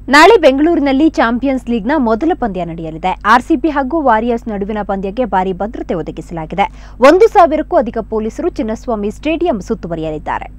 ನಾಳೆ ಬೆಂಗಳೂರಿನಲ್ಲಿ ಚಾಂಪಿಯನ್ಸ್ ಲೀಗ್ನ ಮೊದಲ ಪಂದ್ಯ ನಡೆಯಲಿದೆ ಆರ್ಸಿಬಿ ಹಾಗೂ ವಾರಿಯರ್ಸ್ ನಡುವಿನ ಪಂದ್ಯಕ್ಕೆ ಭಾರಿ ಭದ್ರತೆ ಒದಗಿಸಲಾಗಿದೆ ಒಂದು ಸಾವಿರಕ್ಕೂ ಅಧಿಕ ಪೊಲೀಸರು ಚಿನ್ನಸ್ವಾಮಿ ಸ್ಟೇಡಿಯಂ ಸುತ್ತುವರಿಯಲಿದ್ದಾರೆ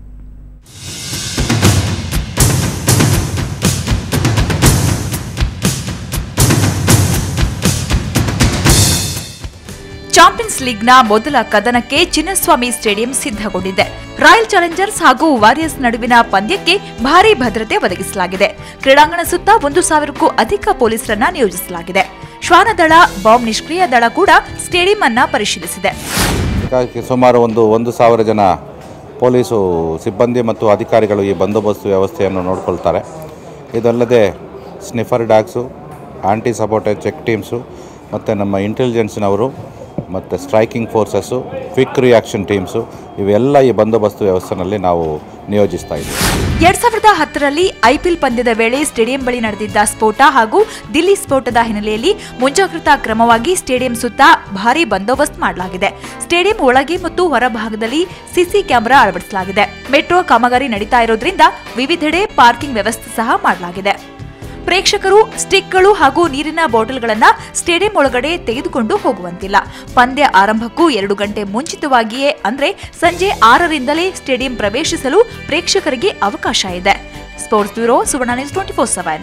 ಚಾಂಪಿಯನ್ಸ್ ಲೀಗ್ನ ಮೊದಲ ಕದನಕ್ಕೆ ಚಿನ್ನಸ್ವಾಮಿ ಸ್ಟೇಡಿಯಂ ಸಿದ್ಧಗೊಂಡಿದೆ ರಾಯಲ್ ಚಾಲೆಂಜರ್ಸ್ ಹಾಗೂ ವಾರಿಯರ್ಸ್ ನಡುವಿನ ಪಂದ್ಯಕ್ಕೆ ಭಾರೀ ಭದ್ರತೆ ಒದಗಿಸಲಾಗಿದೆ ಕ್ರೀಡಾಂಗಣ ಸುತ್ತ ಒಂದು ಸಾವಿರಕ್ಕೂ ಅಧಿಕ ಪೊಲೀಸರನ್ನ ನಿಯೋಜಿಸಲಾಗಿದೆ ಶ್ವಾನದಳ ಬಾಂಬ್ ನಿಷ್ಕ್ರಿಯ ದಳ ಕೂಡ ಸ್ಟೇಡಿಯಂ ಅನ್ನ ಪರಿಶೀಲಿಸಿದೆ ಹೀಗಾಗಿ ಸುಮಾರು ಒಂದು ಒಂದು ಸಾವಿರ ಜನ ಪೊಲೀಸು ಸಿಬ್ಬಂದಿ ಮತ್ತು ಅಧಿಕಾರಿಗಳು ಈ ಬಂದೋಬಸ್ತ್ ವ್ಯವಸ್ಥೆಯನ್ನು ನೋಡಿಕೊಳ್ತಾರೆ ಇದಲ್ಲದೆ sniffer dogs anti sabotage check teams ಮತ್ತು ನಮ್ಮ ಇಂಟೆಲಿಜೆನ್ಸ್ನವರು ಮತ್ತು striking forces quick reaction teams ಇವೆಲ್ಲ ಈ ಬಂದೋಬಸ್ತ್ ವ್ಯವಸ್ಥೆಯಲ್ಲಿ ನಾವು ನಿಯೋಜಿಸ್ತಾ ಇದ್ದೀವಿ ಎರಡ್ ಸಾವಿರದ ಹತ್ತರಲ್ಲಿ ಐಪಿಎಲ್ ಪಂದ್ಯದ ವೇಳೆ ಸ್ಟೇಡಿಯಂ ಬಳಿ ನಡೆದಿದ್ದ ಸ್ಫೋಟ ಹಾಗೂ ದಿಲ್ಲಿ ಸ್ಫೋಟದ ಹಿನ್ನೆಲೆಯಲ್ಲಿ ಮುಂಜಾಗ್ರತಾ ಕ್ರಮವಾಗಿ ಸ್ಟೇಡಿಯಂ ಸುತ್ತ ಭಾರೀ ಬಂದೋಬಸ್ತ್ ಮಾಡಲಾಗಿದೆ ಸ್ಟೇಡಿಯಂ ಒಳಗೆ ಮತ್ತು ಹೊರಭಾಗದಲ್ಲಿ ಸಿಸಿ ಕ್ಯಾಮೆರಾ ಅಳವಡಿಸಲಾಗಿದೆ ಮೆಟ್ರೋ ಕಾಮಗಾರಿ ನಡೀತಾ ಇರೋದ್ರಿಂದ ವಿವಿಧೆಡೆ ಪಾರ್ಕಿಂಗ್ ವ್ಯವಸ್ಥೆ ಸಹ ಮಾಡಲಾಗಿದೆ ಪ್ರೇಕ್ಷಕರು ಸ್ಟಿಕ್ಗಳು ಹಾಗೂ ನೀರಿನ ಬಾಟಲ್ಗಳನ್ನ ಸ್ಟೇಡಿಯಂ ಒಳಗಡೆ ತೆಗೆದುಕೊಂಡು ಹೋಗುವಂತಿಲ್ಲ ಪಂದ್ಯ ಆರಂಭಕ್ಕೂ ಎರಡು ಗಂಟೆ ಮುಂಚಿತವಾಗಿಯೇ ಅಂದ್ರೆ ಸಂಜೆ ಆರರಿಂದಲೇ ಸ್ಟೇಡಿಯಂ ಪ್ರವೇಶಿಸಲು ಪ್ರೇಕ್ಷಕರಿಗೆ ಅವಕಾಶ ಇದೆ sports bureau Suvarna news twenty four seven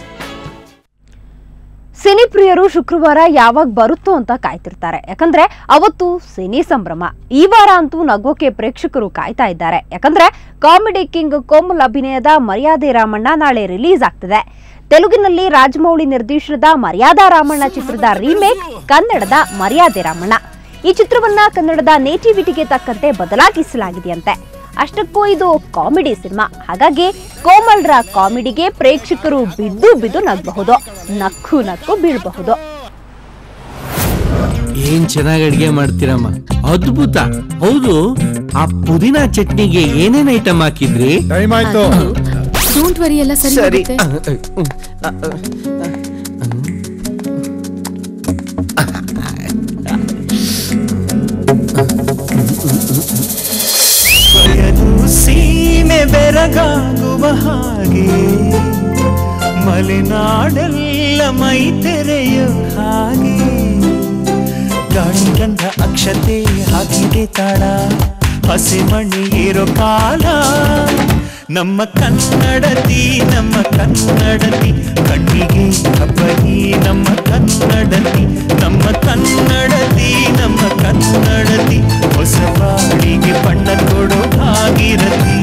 ಸಿನಿ ಪ್ರಿಯರು ಶುಕ್ರವಾರ ಯಾವಾಗ ಬರುತ್ತೋ ಅಂತ ಕಾಯ್ತಿರ್ತಾರೆ ಯಾಕಂದ್ರೆ ಅವತ್ತು ಸಿನಿ ಸಂಭ್ರಮ ಈ ವಾರ ಅಂತೂ ನಗೋಕೆ ಪ್ರೇಕ್ಷಕರು ಕಾಯ್ತಾ ಇದ್ದಾರೆ ಯಾಕಂದ್ರೆ ಕಾಮಿಡಿ ಕಿಂಗ್ ಕೋಮಲ್ ಅಭಿನಯದ ಮರ್ಯಾದೆ ರಾಮಣ್ಣ ನಾಳೆ ರಿಲೀಸ್ ಆಗ್ತಿದೆ ತೆಲುಗಿನಲ್ಲಿ ರಾಜಮೌಳಿ ನಿರ್ದೇಶನದ ಮರ್ಯಾದಾ ರಾಮಣ್ಣ ಚಿತ್ರದ ರೀಮೇಕ್ ಕನ್ನಡದ ಮರ್ಯಾದೆ ರಾಮಣ್ಣ ಈ ಚಿತ್ರವನ್ನ ಕನ್ನಡದ ನೇಟಿವಿಟಿಗೆ ತಕ್ಕಂತೆ ಬದಲಾಗಿಸಲಾಗಿದೆಯಂತೆ ಅಷ್ಟಕ್ಕೂ ಇದು ಕಾಮಿಡಿ ಸಿನಿಮಾ ಹಾಗಾಗಿ ಕೋಮಲ್ರ ಕಾಮಿಡಿಗೆ ಪ್ರೇಕ್ಷಕರು ಬಿದ್ದು ಬಿದ್ದು ನಗಬಹುದು ನಕ್ಕು ನಕ್ಕು ಬೀಳಬಹುದು ಏನ್ ಚೆನ್ನಾಗಿ ಅಡಿಗೆ ಮಾಡ್ತೀರಮ್ಮ ಅದ್ಭುತ ಹೌದು ಆ ಪುದೀನಾ ಚಟ್ನಿಗೆ ಏನೇನ್ ಐಟಮ್ ಹಾಕಿದ್ರಿ ಟೈಮ್ ಆಯ್ತು ಡೋಂಟ್ ವರಿ ಎಲ್ಲ ಸರಿ ಸರಿ ಹೋಗುತ್ತೆ. ಬಯಲು ಸೀಮೆ ಬೆರಗಾಗುವ ಹಾಗೆ ಮಲೆನಾಡೆಲ್ಲ ಮೈ ತೆರೆಯೋ ಹಾಗೆ ಗಾಳಿಗಂಧ ಅಕ್ಷತೆ ಹಾಕಿದೆ ತಾಳ ಹಸೆ ಮಣಿ ಇರೋ ಕಾಲ ನಮ್ಮ ಕನ್ನಡತಿ ನಮ್ಮ ಕನ್ನಡತಿ ಕಣ್ಣಿಗೆ ಹಬ್ಬನಿ ನಮ್ಮ ಕನ್ನಡತಿ ನಮ್ಮ ಕನ್ನಡತಿ ನಮ್ಮ ಕನ್ನಡತಿ ಹೊಸ ಬಾಳಿಗೆ ಬಣ್ಣ ಕೊಡೋ ಭಾಗಿರತಿ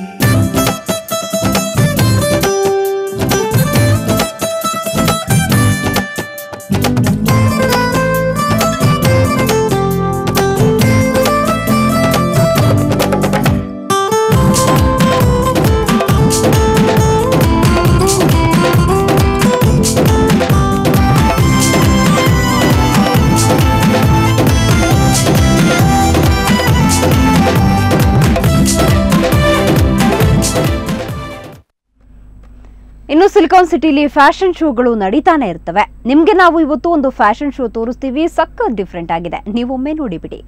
ಇನ್ನು ಸಿಲಿಕಾನ್ ಸಿಟಿಲಿ ಫ್ಯಾಷನ್ ಶೋಗಳು ನಡೀತಾನೆ ಇರ್ತವೆ ನಿಮ್ಗೆ ನಾವು ಇವತ್ತು ಒಂದು ಫ್ಯಾಷನ್ ಶೋ ತೋರಿಸ್ತೀವಿ ಸಕ್ಕ ಡಿಫ್ರೆಂಟ್ ಆಗಿದೆ ನೀವೊಮ್ಮೆ ನೋಡಿಬಿಡಿ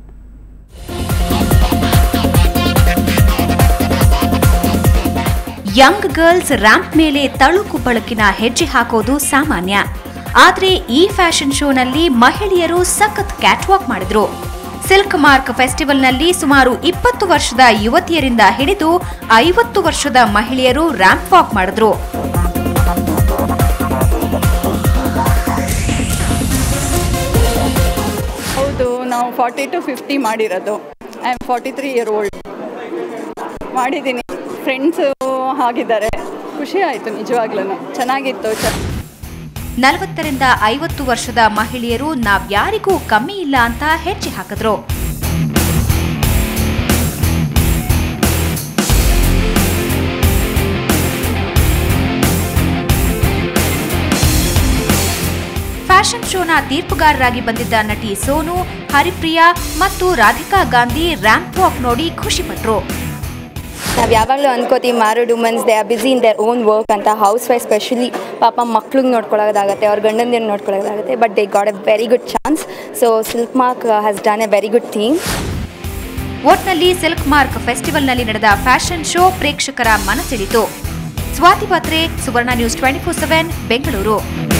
ಯಂಗ್ ಗರ್ಲ್ಸ್ ರ್ಯಾಂಪ್ ಮೇಲೆ ತಳುಕು ಬಳಕಿನ ಹೆಜ್ಜೆ ಹಾಕೋದು ಸಾಮಾನ್ಯ ಆದ್ರೆ ಈ ಫ್ಯಾಷನ್ ಶೋನಲ್ಲಿ ಮಹಿಳೆಯರು ಸಖತ್ ಕ್ಯಾಟ್ವಾಕ್ ಮಾಡಿದ್ರು ಸಿಲ್ಕ್ ಮಾರ್ಕ್ ಫೆಸ್ಟಿವಲ್ನಲ್ಲಿ ಸುಮಾರು ಇಪ್ಪತ್ತು ವರ್ಷದ ಯುವತಿಯರಿಂದ ಹಿಡಿದು ಐವತ್ತು ವರ್ಷದ ಮಹಿಳೆಯರು ರ್ಯಾಂಪ್ ವಾಕ್ ಮಾಡಿದ್ರು ಹೌದು ನಾವು ಫಾರ್ಟಿ ಟು ಫಿಫ್ಟಿ ಮಾಡಿರೋದು I am forty three year old ಮಾಡಿದ್ದೀನಿ ಫ್ರೆಂಡ್ಸು ಆಗಿದ್ದಾರೆ ಖುಷಿ ಆಯಿತು ನಿಜವಾಗ್ಲೂ ಚೆನ್ನಾಗಿತ್ತು ಚ ನಲವತ್ತರಿಂದ ಐವತ್ತು ವರ್ಷದ ಮಹಿಳೆಯರು ನಾವ್ಯಾರಿಗೂ ಕಮ್ಮಿ ಇಲ್ಲ ಅಂತ ಹೆಜ್ಜೆ ಹಾಕಿದ್ರು ಫ್ಯಾಷನ್ ಶೋನ ತೀರ್ಪುಗಾರರಾಗಿ ಬಂದಿದ್ದ ನಟಿ ಸೋನು ಹರಿಪ್ರಿಯಾ ಮತ್ತು ರಾಧಿಕಾ ಗಾಂಧಿ ರ್ಯಾಂಪ್ ವಾಕ್ ನೋಡಿ ಖುಷಿಪಟ್ರು ನಾವು ಯಾವಾಗಲೂ ಅನ್ಕೋತೀವಿ married womens they are busy in their own work ಅಂತ ಹೌಸ್ ವೈಫ್ ಸ್ಪೆಷಲಿ ಪಾಪ ಮಕ್ಳಿಗೆ ನೋಡ್ಕೊಳ್ಳೋದಾಗುತ್ತೆ ಅವ್ರ ಗಂಡಂದಿರು ನೋಡ್ಕೊಳ್ಳೋದಾಗುತ್ತೆ but they got a very good chance so silk mark has done a very good theme ಒಟ್ನಲ್ಲಿ ಸಿಲ್ಕ್ ಮಾರ್ಕ್ ಫೆಸ್ಟಿವಲ್ನಲ್ಲಿ ನಡೆದ ಫ್ಯಾಷನ್ ಶೋ ಪ್ರೇಕ್ಷಕರ ಮನಸೆಳೆಯಿತು Swati Patre Suvarna news twenty four seven Bengaluru